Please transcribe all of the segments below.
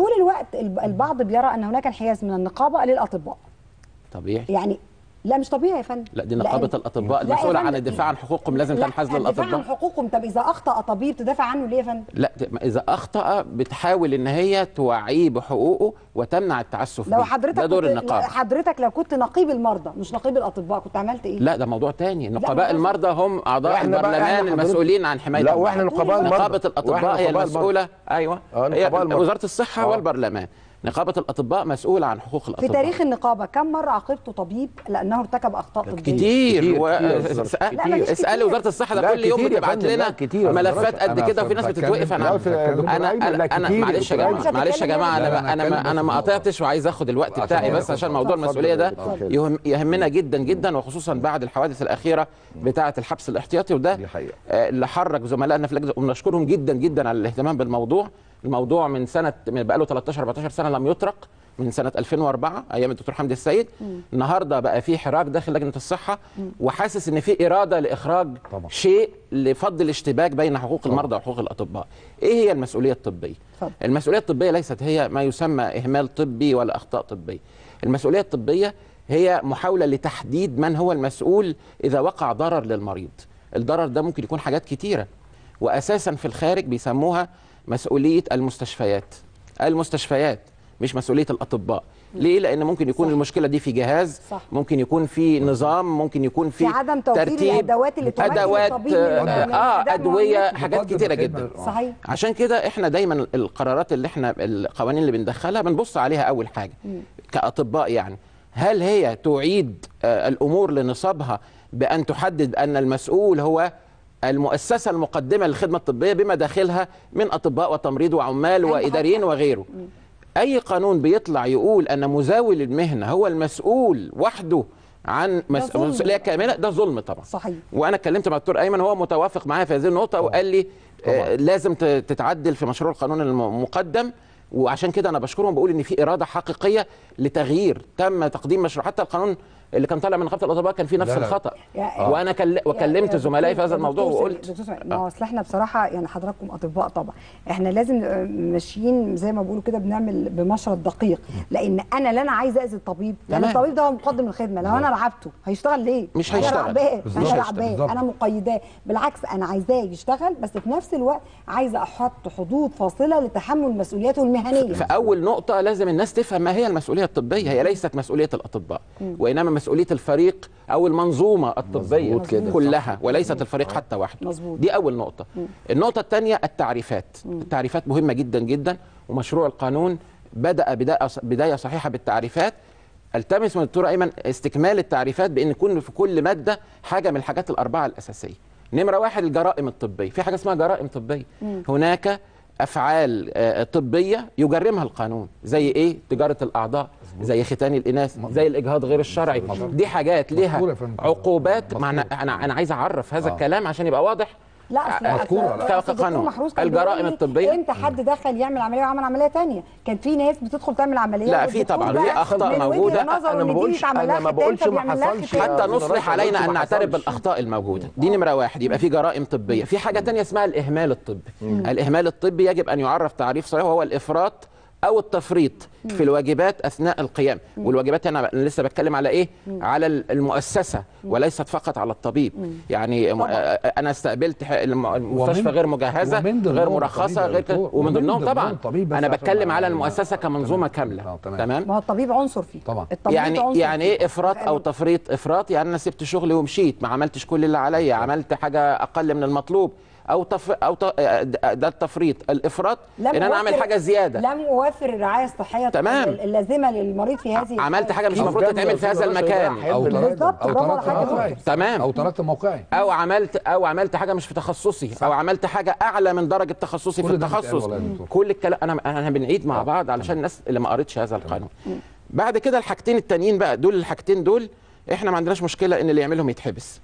طول الوقت الب- البعض بيرى ان هناك انحياز من النقابه للاطباء طبيعي يعني لا مش طبيعي يا فندم لا دي نقابه لأن- الاطباء لا يا المسؤوله عن فندم. الدفاع عن حقوقهم لازم لا، تنحاز الدفاع عن للاطباء حقوقهم طب اذا اخطا طبيب تدافع عنه ليه يا فندم لا ت- اذا اخطا بتحاول ان هي توعيه بحقوقه وتمنع التعسف لو بيه. حضرتك ده دور كنت- النقابه حضرتك لو كنت نقيب المرضى مش نقيب الاطباء كنت عملت ايه لا ده موضوع تاني نقباء ما هو- المرضى هم اعضاء إحنا بقى- البرلمان إحنا حضرتك- المسؤولين عن حمايه لا المرضى. واحنا نقباء المرضى نقابه الاطباء وإحنا هي نقباء المسؤوله ايوه آه، هي نقباء المرضى. وزاره الصحه آه. والبرلمان نقابه الاطباء مسؤوله عن حقوق في الاطباء تاريخ النقابه كم مره عاقبته طبيب لانه ارتكب اخطاء طبيه كتير, كتير، و... كتير يا أستاذ. اسأل- لا، مفيش اسالي كتير. وزاره الصحه ده لا، كل يوم كتير يا بتبعت فندم، لا، لنا كتير يا ملفات أستاذ. قد أنا كده وفي ناس بتكلم- بتتوقف انا لا، في- دكتور انا أيمن، لا، انا انا كتير يا معلش يا دكتور جماعه أيمن. معلش يا جماعه لا، انا أنا انا هتكلم ما انا بس ما في قطعتش وعايز اخد الوقت عشان بتاعي كده بس اتفضل. عشان موضوع اتفضل المسؤوليه يا ده دكتور. يهم يهمنا جدا جدا وخصوصا بعد الحوادث الاخيره بتاعه الحبس الاحتياطي وده دي حقيقة. آه، اللي حرك زملائنا في لجنه وبنشكرهم جدا جدا على الاهتمام بالموضوع الموضوع من سنه من بقاله 13 14 سنه لم يطرق من سنه 2004 ايام الدكتور حمدي السيد النهارده بقى في حراك داخل لجنه الصحه وحاسس ان في اراده لاخراج طبعا. شيء لفض الاشتباك بين حقوق المرضى وحقوق الاطباء ايه هي المسؤوليه الطبيه اتفضل. المسؤوليه الطبيه ليست هي ما يسمى اهمال طبي ولا اخطاء طبيه المسؤوليه الطبيه هي محاوله لتحديد من هو المسؤول اذا وقع ضرر للمريض الضرر ده ممكن يكون حاجات كتيره واساسا في الخارج بيسموها مسؤوليه المستشفيات المستشفيات مش مسؤوليه الاطباء ليه لان ممكن يكون صح. المشكله دي في جهاز صح. ممكن يكون في نظام ممكن يكون في, في عدم توفير ترتيب الأدوات اللي تمكن ادوات الطبيب من- اه, من آه أداء ادويه مهمته. حاجات مقدم كتيره الخدمة. جدا آه. صحيح عشان كده احنا دايما القرارات اللي احنا القوانين اللي بندخلها بنبص عليها اول حاجه كاطباء يعني هل هي تعيد آه، الامور لنصابها بان تحدد ان المسؤول هو المؤسسه المقدمه للخدمه الطبيه بما داخلها من اطباء وتمريض وعمال أهم واداريين حاجة. وغيره اي قانون بيطلع يقول ان مزاول المهنه هو المسؤول وحده عن مس- ظلم. مسؤوليه كامله ده ظلم طبعا صحيح وانا اتكلمت مع الدكتور ايمن هو متوافق معايا في هذه النقطه وقال لي آه لازم ت- تتعدل في مشروع القانون المقدم وعشان كده انا بشكرهم بقول ان في اراده حقيقيه لتغيير تم تقديم مشروع حتى القانون اللي كان طالع من نقابه الاطباء كان فيه نفس لا، لا. الخطا يا- وانا كل... وكلمت يا زملائي في دكتور- هذا الموضوع دكتور وقلت سليم- دكتور سليم، ما هو اصل احنا بصراحه يعني حضراتكم اطباء طبعا احنا لازم نبقى ماشيين زي ما بيقولوا كده بنعمل بمشرط دقيق لان انا لا انا عايزه اذي الطبيب لان تمام. الطبيب ده هو مقدم الخدمه لو انا رعبته هيشتغل ليه؟ مش أنا هيشتغل. رعباه بالظبط. انا مش رعباه هيشتغل. انا مقيداه بالعكس انا عايزاه يشتغل بس في نفس الوقت عايزه احط حدود فاصله لتحمل مسؤوليته المهنيه فاول نقطه لازم الناس تفهم ما هي المسؤوليه الطبيه هي ليست مسؤوليه الاطباء وانما مسؤوليه الفريق او المنظومه الطبيه مظبوط كده. كلها وليست الفريق حتى وحده مظبوط. دي اول نقطه النقطه الثانيه التعريفات التعريفات مهمه جدا جدا ومشروع القانون بدا بدايه بدايه صحيحه بالتعريفات التمس من الدكتور ايمن استكمال التعريفات بان يكون في كل ماده حاجه من الحاجات الاربعه الاساسيه نمره واحد الجرائم الطبيه في حاجه اسمها جرائم طبيه هناك افعال آه، طبيه يجرمها القانون زي ايه تجاره الاعضاء زي ختان الاناث زي الاجهاض غير الشرعي دي حاجات مذكورة ليها يا فندم. عقوبات مذكورة. معنى انا انا عايز اعرف هذا آه. الكلام عشان يبقى واضح لا اصل آه، أصل- مذكورة، لا. أصل الدكتور كقانون. محروس كان الجرائم بيقول لي الطبية. امتى حد دخل يعمل عمليه وعمل عمليه تانية كان في ناس بتدخل تعمل عمليه لا، والدكتور في طبعاً، بقى في أخطاء من وجهة موجودة. نظره أنا إن ما دي بقولش- بيتعمل أنا لها ما ختان بقولش ما فبيعمل لها حصلش. ختان. حتى يا نصلح أستاذ علينا رشدي ان ما نعترف حصلش. بالاخطاء الموجوده دي نمره واحد يبقى في جرائم طبيه في حاجه تانية اسمها الاهمال الطبي الاهمال الطبي يجب ان يعرف تعريف صحيح وهو الافراط او التفريط في الواجبات اثناء القيام والواجبات انا لسه بتكلم على ايه على المؤسسه وليست فقط على الطبيب يعني م- انا استقبلت ح- الم- المستشفى ومن- غير مجهزه ومن ضمنهم غير الطبيب مرخصه يا غير كده دكتور. ومن ومن ضمنهم ضمنهم طبعا الطبيب بس انا عشان بتكلم ما- على المؤسسه كمنظومه تمام. كامله آه، تمام. تمام ما هو الطبيب عنصر فيه طبعاً. الطبيب يعني عنصر يعني فيه. ايه افراط او تفريط افراط يعني انا سبت شغلي ومشيت ما عملتش كل اللي عليا عملت حاجه اقل من المطلوب او تف... او ت... ده التفريط الافراط لم ان انا اعمل أوفر- حاجه زياده لم اوفر الرعايه الصحيه تمام. اللازمه للمريض في هذه عملت حاجه مش أو المفروض كان تتعمل في هذا الرئيس المكان يبقى او حلم تركت بالظبط، او برافو تركت على حاجة موقعي دكتور. تمام. او تركت موقعي او عملت او عملت حاجه مش في تخصصي او عملت حاجه اعلى من درجه تخصصي في كل ده بيتقال التخصص والله يا دكتور. كل الكلام انا انا بنعيد مع بعض علشان الناس اللي ما قريتش هذا القانون بعد كده الحاجتين التانيين بقى دول الحاجتين دول احنا ما عندناش مشكله ان اللي يعملهم يتحبس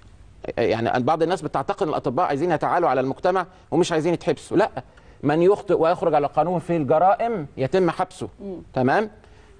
يعني بعض الناس بتعتقد ان الاطباء عايزين يتعالوا على المجتمع ومش عايزين يتحبسوا لا من يخطئ ويخرج على القانون في الجرائم يتم حبسه تمام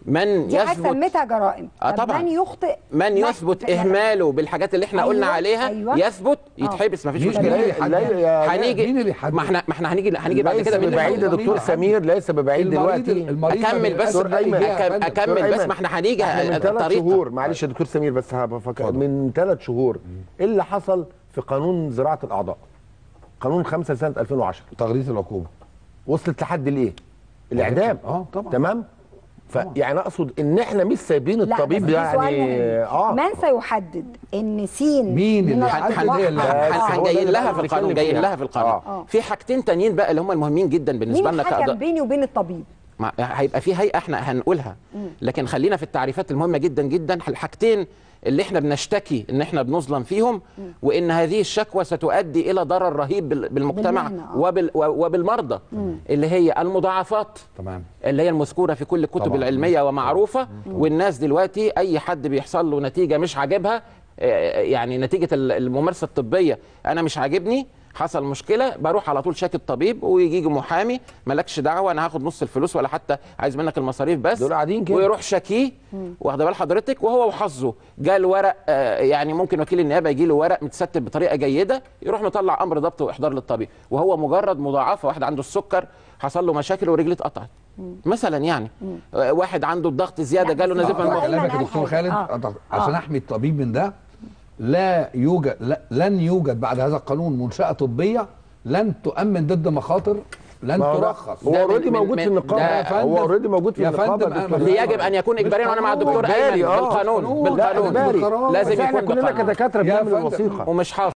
من دي حاجه يثبت سميتها جرائم آه طب طبعاً. من يخطئ من لا، يثبت لا، لا. اهماله بالحاجات اللي احنا قلنا أيوة، عليها أيوة. يثبت يتحبس مفيش مين- مشكله مين اللي يحدد؟ لا- يا- هنيجي مين اللي يحدد؟ ما احنا ما احنا هنيجي هنيجي بعد ليس كده مين اللي ببعيد يا يحدد؟ دكتور سمير ليس ببعيد المريض دلوقتي المريض اكمل بس دكتور أيمن. أكم- دكتور اكمل بس أيمن. ما احنا هنيجي احنا من ثلاث الطريقه شهور معلش يا دكتور سمير بس هبفكر من ثلاث شهور ايه اللي حصل في قانون زراعه الاعضاء قانون 5 سنه 2010 تغليظ العقوبه وصلت لحد الايه الاعدام اه طبعا تمام فيعني اقصد ان احنا مش سايبين لا، الطبيب بس في سؤال يعني مهم. اه من سيحدد ان سين مين من اللي الأطباء- يحدد هي اللي- بس هن- هو ده هنجين اللي لها أنا في القانون بتكلم جايين فيها. لها في القانون آه. في حاجتين تانيين بقى اللي هم المهمين جدا بالنسبه مين لنا الحكم كأعضاء بيني وبين الطبيب ما- هيبقى في هيئه احنا هنقولها لكن خلينا في التعريفات المهمه جدا جدا الحاجتين اللي احنا بنشتكي ان احنا بنظلم فيهم وان هذه الشكوى ستؤدي الى ضرر رهيب بال- بالمجتمع بالمهنة، آه. وبال و- وبالمرضى اللي هي المضاعفات تمام اللي هي المذكوره في كل الكتب طبعاً. العلميه ومعروفه والناس دلوقتي اي حد بيحصل له نتيجه مش عاجبها آه، يعني نتيجه ال- الممارسه الطبيه انا مش عاجبني حصل مشكله بروح على طول شاكي الطبيب ويجي يجي محامي مالكش دعوه انا هاخد نص الفلوس ولا حتى عايز منك المصاريف بس دول قاعدين كده. ويروح شاكيه واخد بال حضرتك وهو وحظه جال ورق آه، يعني ممكن وكيل النيابه يجي له ورق متستب بطريقه جيده يروح مطلع امر ضبط واحضار للطبيب وهو مجرد مضاعفه واحد عنده السكر حصل له مشاكل ورجليه اتقطعت مثلا يعني آه، واحد عنده الضغط زياده لا، جاله بس نزيف هو المخ أيمن كلامك يا قال دكتور حاجة. خالد آه. أط- آه. عشان احمي الطبيب من ده لا يوجد لا لن يوجد بعد هذا القانون منشأة طبية لن تؤمن ضد مخاطر لن ما هو ده- ترخص هو ده اوريدي من- موجود من- في النقابه ده- يا فندم- هو اوريدي موجود في يا النقابه فندم، دكتور أنا- سمير. يجب ان يكون اجباريا وانا مع الدكتور إجباري، ايمن آه. بالقانون بالقانون. لا بالقانون اجباري بالقرار. لازم بس احنا يكون كلنا بقانون. كدكاتره يا بنعمل فندم. الوثيقه ومش حافظ